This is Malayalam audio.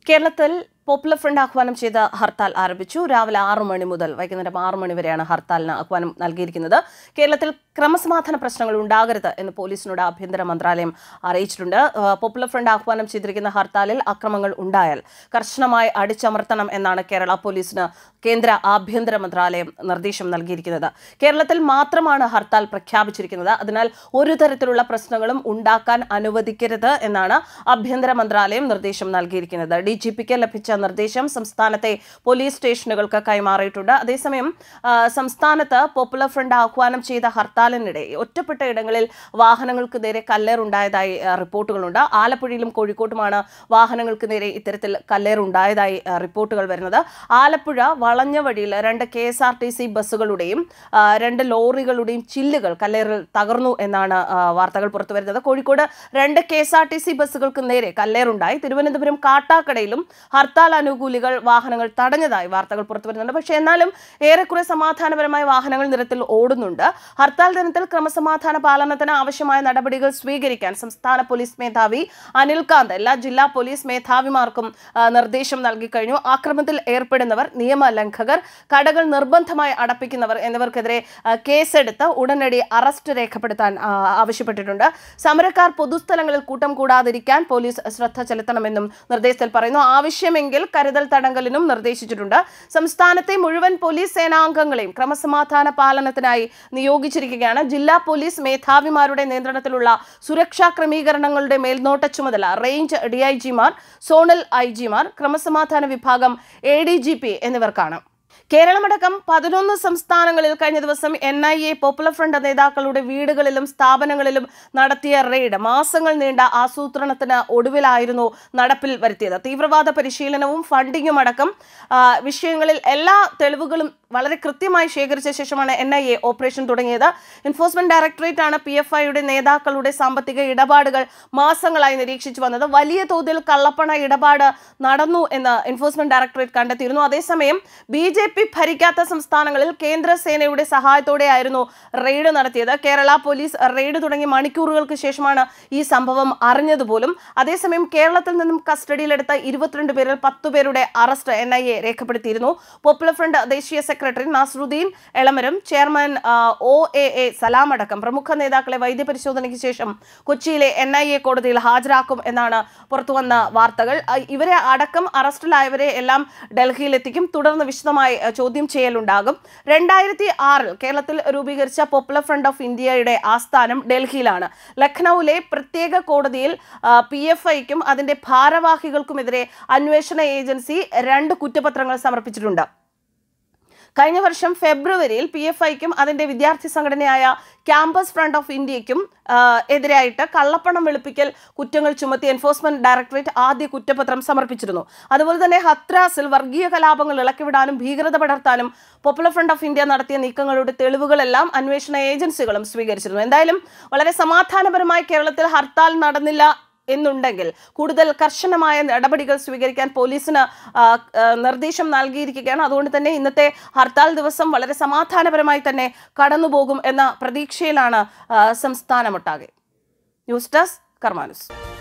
കേരളത്തിൽ പോപ്പുലർ ഫ്രണ്ട് ആഹ്വാനം ചെയ്ത ഹർത്താൽ ആരംഭിച്ചു രാവിലെ ആറു മണി മുതൽ വൈകുന്നേരം ആറു മണി വരെയാണ് ഹർത്താലിന് ആഹ്വാനം നൽകിയിരിക്കുന്നത് കേരളത്തിൽ ക്രമസമാധാന പ്രശ്നങ്ങൾ ഉണ്ടാകരുത് എന്ന് പോലീസിനോട് ആഭ്യന്തര മന്ത്രാലയം അറിയിച്ചിട്ടുണ്ട് ആ, പോപ്പുലർ ഫ്രണ്ട് ആഹ്വാനം ചെയ്തിരിക്കുന്ന ഹർത്താലിൽ അക്രമങ്ങൾ ഉണ്ടായാൽ കർശനമായി അടിച്ചമർത്തണം എന്നാണ് കേരള പോലീസിന് കേന്ദ്ര ആഭ്യന്തര മന്ത്രാലയം നിർദ്ദേശം നൽകിയിരിക്കുന്നത് കേരളത്തിൽ മാത്രമാണ് ഹർത്താൽ പ്രഖ്യാപിച്ചിരിക്കുന്നത് അതിനാൽ ഒരു തരത്തിലുള്ള പ്രശ്നങ്ങളും ഉണ്ടാക്കാൻ അനുവദിക്കരുത് എന്നാണ് ആഭ്യന്തര മന്ത്രാലയം നിർദ്ദേശം നൽകിയിരിക്കുന്നത് ഡി ജി പിക്ക് ലഭിച്ച നിർദ്ദേശം സംസ്ഥാനത്തെ പോലീസ് സ്റ്റേഷനുകൾക്ക് കൈമാറിയിട്ടുണ്ട് അതേസമയം ആ, സംസ്ഥാനത്ത് പോപ്പുലർ ഫ്രണ്ട് ആഹ്വാനം ചെയ്ത ഹർത്താലിനിടെ ഒറ്റപ്പെട്ട ഇടങ്ങളിൽ വാഹനങ്ങൾക്ക് നേരെ കല്ലേറുണ്ടായതായി ആ, റിപ്പോർട്ടുകളുണ്ട് ആലപ്പുഴയിലും കോഴിക്കോട്ടുമാണ് വാഹനങ്ങൾക്ക് നേരെ ഇത്തരത്തിൽ കല്ലേറുണ്ടായതായി ആ, റിപ്പോർട്ടുകൾ വരുന്നത് ആലപ്പുഴ വളഞ്ഞ വഴിയിൽ രണ്ട് K S R T C ബസ്സുകളുടെയും ആ, രണ്ട് ലോറികളുടെയും ചില്ലുകൾ കല്ലേറിൽ തകർന്നു എന്നാണ് ആ, വാർത്തകൾ പുറത്തു വരുന്നത് കോഴിക്കോട് രണ്ട് K S R T C ബസ്സുകൾക്ക് നേരെ കല്ലേറുണ്ടായി തിരുവനന്തപുരം കാട്ടാക്കടയിലും ഹർത്താൽ അനുകൂലികൾ വാഹനങ്ങൾ തടഞ്ഞതായി വാർത്തകൾ പുറത്തു വരുന്നുണ്ട് പക്ഷേ എന്നാലും ഏറെക്കുറെ സമാധാനപരമായ വാഹനങ്ങൾ നിരത്തിൽ ഓടുന്നുണ്ട് ഹർത്താൽ ദിനത്തിൽ ക്രമസമാധാന പാലനത്തിന് ആവശ്യമായ നടപടികൾ സ്വീകരിക്കാൻ സംസ്ഥാന പോലീസ് മേധാവി അനിൽകാന്ത് എല്ലാ ജില്ലാ പോലീസ് മേധാവിമാർക്കും ആ, നിർദ്ദേശം നൽകി കഴിഞ്ഞു ആക്രമണത്തിൽ ഏർപ്പെടുന്നവർ നിയമലംഘകർ കടകൾ നിർബന്ധമായി അടപ്പിക്കുന്നവർ എന്നിവർക്കെതിരെ ആ, കേസെടുത്ത് ഉടനടി അറസ്റ്റ് രേഖപ്പെടുത്താൻ ആ, ആവശ്യപ്പെട്ടിട്ടുണ്ട് സമരക്കാർ പൊതുസ്ഥലങ്ങളിൽ കൂട്ടം കൂടാതിരിക്കാൻ പോലീസ് ശ്രദ്ധ ചെലുത്തണമെന്നും നിർദ്ദേശത്തിൽ പറയുന്നു ആവശ്യമെങ്കിൽ കരുതൽ തടങ്കലിനും നിർദ്ദേശിച്ചിട്ടുണ്ട് സംസ്ഥാനത്തെ മുഴുവൻ പോലീസ് സേനാംഗങ്ങളെയും ക്രമസമാധാന പാലനത്തിനായി നിയോഗിച്ചിരിക്കുകയാണ് ജില്ലാ പോലീസ് മേധാവിമാരുടെ നിയന്ത്രണത്തിലുള്ള സുരക്ഷാ ക്രമീകരണങ്ങളുടെ മേൽനോട്ട ചുമതല റേഞ്ച് ഡി ഐ ജിമാർ സോണൽ ഐ ജിമാർ ക്രമസമാധാന വിഭാഗം എ ഡി ജി പി എന്നിവർക്കാണ് കേരളമടക്കം പതിനൊന്ന് സംസ്ഥാനങ്ങളിൽ കഴിഞ്ഞ ദിവസം N I A popular front നേതാക്കളുടെ വീടുകളിലും സ്ഥാപനങ്ങളിലും നടത്തിയ റെയ്ഡ് മാസങ്ങൾ നീണ്ട ആസൂത്രണത്തിന് ഒടുവിലായിരുന്നു നടപ്പിൽ വരുത്തിയത് തീവ്രവാദ പരിശീലനവും ഫണ്ടിങ്ങും അടക്കം ആ, വിഷയങ്ങളിൽ എല്ലാ തെളിവുകളും വളരെ കൃത്യമായി ശേഖരിച്ച ശേഷമാണ് എൻ ഐ എ ഓപ്പറേഷൻ തുടങ്ങിയത് എൻഫോഴ്സ്മെന്റ് ഡയറക്ടറേറ്റ് ആണ് പി എഫ് ഐയുടെ നേതാക്കളുടെ സാമ്പത്തിക ഇടപാടുകൾ മാസങ്ങളായി നിരീക്ഷിച്ചു വന്നത് വലിയ തോതിൽ കള്ളപ്പണ ഇടപാട് നടന്നു എന്ന് എൻഫോഴ്സ്മെന്റ് ഡയറക്ടറേറ്റ് കണ്ടെത്തിയിരുന്നു അതേസമയം ബി ജെ പി ഭരിക്കാത്ത സംസ്ഥാനങ്ങളിൽ കേന്ദ്ര സേനയുടെ സഹായത്തോടെയായിരുന്നു റെയ്ഡ് നടത്തിയത് കേരള പോലീസ് റെയ്ഡ് തുടങ്ങി മണിക്കൂറുകൾക്ക് ശേഷമാണ് ഈ സംഭവം അറിഞ്ഞതുപോലും അതേസമയം കേരളത്തിൽ നിന്നും കസ്റ്റഡിയിലെടുത്ത ഇരുപത്തിരണ്ട് പേരിൽ പത്ത് പേരുടെ അറസ്റ്റ് എൻ ഐ എ രേഖപ്പെടുത്തിയിരുന്നു പോപ്പുലർ ഫ്രണ്ട് ദേശീയ സെക്രട്ടറി നാസറുദ്ദീൻ എളമരം ചെയർമാൻ ആ, ഒ എ എ സലാം അടക്കം പ്രമുഖ നേതാക്കളെ വൈദ്യപരിശോധനയ്ക്ക് ശേഷം കൊച്ചിയിലെ എൻ ഐ എ കോടതിയിൽ ഹാജരാക്കും എന്നാണ് പുറത്തുവന്ന വാർത്തകൾ ആ, ഇവരെ അടക്കം അറസ്റ്റിലായവരെ എല്ലാം ഡൽഹിയിലെത്തിക്കും തുടർന്ന് വിശദമായി ആ, ചോദ്യം ചെയ്യലുണ്ടാകും രണ്ടായിരത്തി ആറിൽ കേരളത്തിൽ രൂപീകരിച്ച പോപ്പുലർ ഫ്രണ്ട് ഓഫ് ഇന്ത്യയുടെ ആസ്ഥാനം ഡൽഹിയിലാണ് ലഖ്നൌവിലെ പ്രത്യേക കോടതിയിൽ പി എഫ് ഐക്കും അതിന്റെ ഭാരവാഹികൾക്കുമെതിരെ അന്വേഷണ ഏജൻസി രണ്ട് കുറ്റപത്രങ്ങൾ സമർപ്പിച്ചിട്ടുണ്ട് കഴിഞ്ഞ വർഷം ഫെബ്രുവരിയിൽ പി എഫ് ഐക്കും അതിന്റെ വിദ്യാർത്ഥി സംഘടനയായ ക്യാമ്പസ് ഫ്രണ്ട് ഓഫ് ഇന്ത്യക്കും ആ, എതിരായിട്ട് കള്ളപ്പണം വെളുപ്പിക്കൽ കുറ്റങ്ങൾ ചുമത്തി എൻഫോഴ്സ്മെന്റ് ഡയറക്ടറേറ്റ് ആദ്യ കുറ്റപത്രം സമർപ്പിച്ചിരുന്നു അതുപോലെ തന്നെ ഹത്രാസിൽ വർഗീയ കലാപങ്ങൾ ഇളക്കിവിടാനും ഭീകരത പടർത്താനും പോപ്പുലർ ഫ്രണ്ട് ഓഫ് ഇന്ത്യ നടത്തിയ നീക്കങ്ങളുടെ തെളിവുകളെല്ലാം അന്വേഷണ ഏജൻസികളും സ്വീകരിച്ചിരുന്നു എന്തായാലും വളരെ സമാധാനപരമായി കേരളത്തിൽ ഹർത്താൽ നടന്നില്ല എന്നുണ്ടെങ്കിൽ കൂടുതൽ കർശനമായ നടപടികൾ സ്വീകരിക്കാൻ പോലീസിന് ആ, ആ, നിർദ്ദേശം നൽകിയിരിക്കുകയാണ് അതുകൊണ്ട് തന്നെ ഇന്നത്തെ ഹർത്താൽ ദിവസം വളരെ സമാധാനപരമായി തന്നെ കടന്നുപോകും എന്ന പ്രതീക്ഷയിലാണ് ആ, സംസ്ഥാനമൊട്ടാകെ ന്യൂസ് ഡെസ്ക് കർമാനുസ്